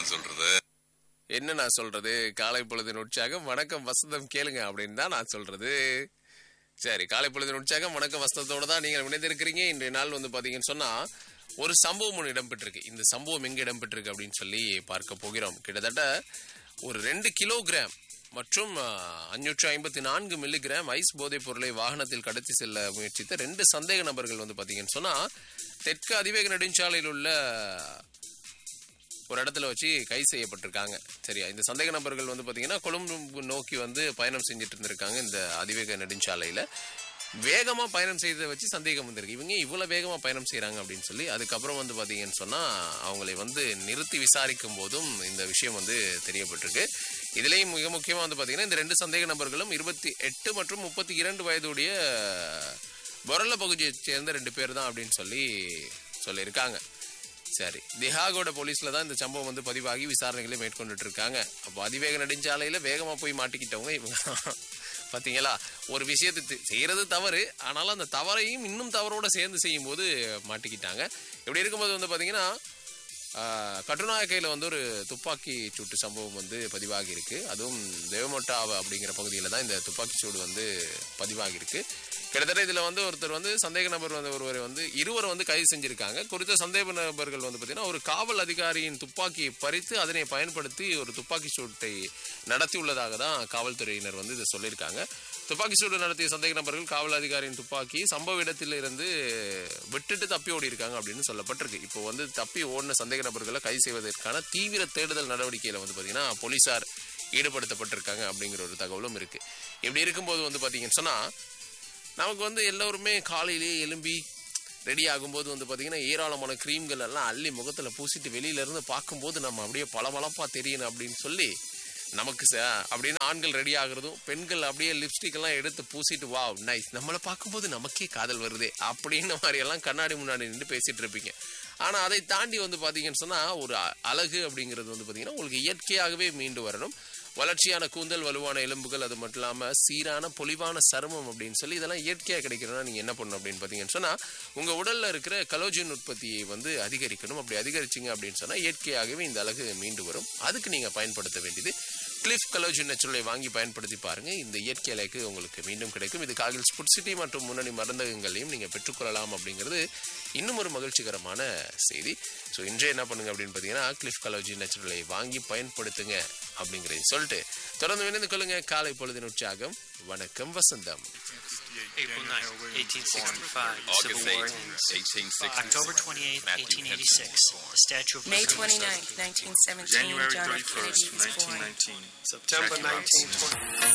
சொல்றது என்ன நான் சொல்றது காலை பொழுதின் உற்சாகம் வணக்கம் வசந்தம் கேளுங்க அப்படின்னு தான் நான் சொல்றது சரி காலை பொழுதின் உற்சாகம் வணக்கம் வசந்தத்தோட தான் நீங்கள் இணைந்திருக்கிறீங்க இன்றைய நாள் வந்து பாத்தீங்கன்னு சொன்னா ஒரு சம்பவம் ஒன்று இடம்பெற்றிருக்கு இந்த சம்பவம் எங்க இடம்பெற்றிருக்கு அப்படின்னு சொல்லி பார்க்க போகிறோம் கிட்டத்தட்ட ஒரு ரெண்டு கிலோகிராம் மற்றும் அஞ்சூற்று ஐம்பத்தி நான்கு மில்லிகிராம் ஐஸ் போதைப் பொருளை வாகனத்தில் கடத்தி செல்ல முயற்சித்த ரெண்டு சந்தேக நபர்கள் வந்து பாத்தீங்கன்னு சொன்னா தெற்கு அதிவேக நெடுஞ்சாலையில் உள்ள ஒரு இடத்துல வச்சு கைது செய்யப்பட்டிருக்காங்க சரியா இந்த சந்தேக நபர்கள் வந்து பாத்தீங்கன்னா கொழும்பு நோக்கி வந்து பயணம் செஞ்சுட்டு இருந்திருக்காங்க இந்த அதிவேக நெடுஞ்சாலையில வேகமா பயணம் செய்ததை வச்சு சந்தேகம் வந்திருக்கு இவங்க இவ்வளவு வேகமா பயணம் செய்றாங்க அப்படின்னு சொல்லி அதுக்கப்புறம் வந்து பாத்தீங்கன்னு சொன்னா அவங்களை வந்து நிறுத்தி விசாரிக்கும் போதும் இந்த விஷயம் வந்து தெரியப்பட்டிருக்கு இதுலயும் மிக முக்கியமா வந்து பாத்தீங்கன்னா இந்த ரெண்டு சந்தேக நபர்களும் இருபத்தி எட்டு மற்றும் முப்பத்தி இரண்டு வயதுடைய பொரல பகுதியைச் சேர்ந்த ரெண்டு பேர் தான் அப்படின்னு சொல்லி சொல்லியிருக்காங்க சரி திஹாகோட போலீஸ்ல தான் இந்த சம்பவம் வந்து பதிவாகி விசாரணைகளை மேற்கொண்டுட்டு இருக்காங்க அப்போ அதிவேக நெடுஞ்சாலையில வேகமா போய் மாட்டிக்கிட்டவங்க இவங்க பாத்தீங்களா ஒரு விஷயத்தை தி- செய்யறது தவறு ஆனாலும் அந்த தவறையும் இன்னும் தவறோட சேர்ந்து செய்யும் போது மாட்டிக்கிட்டாங்க இப்படி இருக்கும்போது வந்து பாத்தீங்கன்னா ஆஹ், கட்டுநாயக்கையில் வந்து ஒரு துப்பாக்கி சூட்டு சம்பவம் வந்து பதிவாகி இருக்கு அதுவும் தேவமொட்டாவ அப்படிங்கிற பகுதியில் தான் இந்த துப்பாக்கி சூடு வந்து பதிவாகி இருக்கு கிட்டத்தட்ட இதில் வந்து ஒருத்தர் வந்து சந்தேக நபர் வந்து ஒருவர் வந்து இருவர் வந்து கைது செஞ்சிருக்காங்க குறித்த சந்தேக நபர்கள் வந்து பார்த்தீங்கன்னா ஒரு காவல் அதிகாரியின் துப்பாக்கியை பறித்து அதனை பயன்படுத்தி ஒரு துப்பாக்கி சூட்டை நடத்தியுள்ளதாக தான் காவல்துறையினர் வந்து இதை சொல்லியிருக்காங்க துப்பாக்கி சூடு நடத்திய சந்தேக நபர்கள் காவல் அதிகாரியின் துப்பாக்கி சம்பவ இடத்தில் இருந்து விட்டுட்டு தப்பி ஓடி இருக்காங்க அப்படின்னு சொல்லப்பட்டிருக்கு இப்போ வந்து தப்பி ஓடின சந்தேக நபர்களை கைது செய்வதற்கான தீவிர தேடுதல் நடவடிக்கையில வந்து பாத்தீங்கன்னா போலீசார் ஈடுபடுத்தப்பட்டிருக்காங்க அப்படிங்கிற ஒரு தகவலும் இருக்கு இப்படி இருக்கும்போது வந்து பாத்தீங்கன்னு சொன்னா நமக்கு வந்து எல்லோருமே காலையிலேயே எலும்பி ரெடி ஆகும்போது வந்து பார்த்தீங்கன்னா ஏராளமான க்ரீம்கள் எல்லாம் அள்ளி முகத்தில் பூசிட்டு வெளியில இருந்து பார்க்கும்போது நம்ம அப்படியே பளபளப்பா தெரியணும் அப்படின்னு சொல்லி நமக்கு ச அப்படின்னு ஆண்கள் ரெடி ஆகுறதும் பெண்கள் அப்படியே லிப்ஸ்டிக் எல்லாம் எடுத்து பூசிட்டு வா நைஸ் நம்மளை பார்க்கும்போது நமக்கே காதல் வருதே அப்படின்னு மாதிரி எல்லாம் கண்ணாடி முன்னாடி நின்று பேசிட்டு இருப்பீங்க ஆனா அதை தாண்டி வந்து பாத்தீங்கன்னு சொன்னா ஒரு அ- அழகு அப்படிங்கிறது வந்து பாத்தீங்கன்னா உங்களுக்கு இயற்கையாகவே மீண்டு வரணும் வளர்ச்சியான கூந்தல் வலுவான எலும்புகள் அது மட்டும் இல்லாம சீரான பொலிவான சருமம் அப்படின்னு சொல்லி இதெல்லாம் இயற்கையா கிடைக்கணும்னா நீங்க என்ன பண்ணணும் அப்படின்னு பாத்தீங்கன்னு சொன்னா உங்க உடல்ல இருக்கிற கலோஜின் உற்பத்தியை வந்து அதிகரிக்கணும் அப்படி அதிகரிச்சிங்க அப்படின்னு சொன்னா இயற்கையாகவே இந்த அழகு மீண்டு வரும் அதுக்கு நீங்க பயன்படுத்த வேண்டியது கிளிஃப் கலோஜின் நேச்சுரலை வாங்கி பயன்படுத்தி பாருங்க இந்த இயற்கை அலைக்கு உங்களுக்கு மீண்டும் கிடைக்கும் இது காகில் ஸ்புட் சிட்டி மற்றும் முன்னணி மருந்தகங்களையும் நீங்க பெற்றுக்கொள்ளலாம் அப்படிங்கிறது இன்னும் ஒரு மகிழ்ச்சிகரமான செய்தி ஸோ இன்றைய என்ன பண்ணுங்க அப்படின்னு பார்த்தீங்கன்னா கிளிஃப் கலோஜின் நேச்சுரலை வாங்கி பயன்படுத்துங்க அப்படிங்கிறத சொல்லிட்டு தொடர்ந்து இணைந்து கொள்ளுங்க காலை பொழுதின் உற்சாகம் வணக்கம் வசந்தம் April 9th, 1865, August Civil War 18, ends. 1860. October 28th, Matthew Henry 1886, the Statue of May Liberty was 29th, dedicated. 1917, January John F. 31st, Kennedy was born. 1919. September Jackie Robinson. 1920.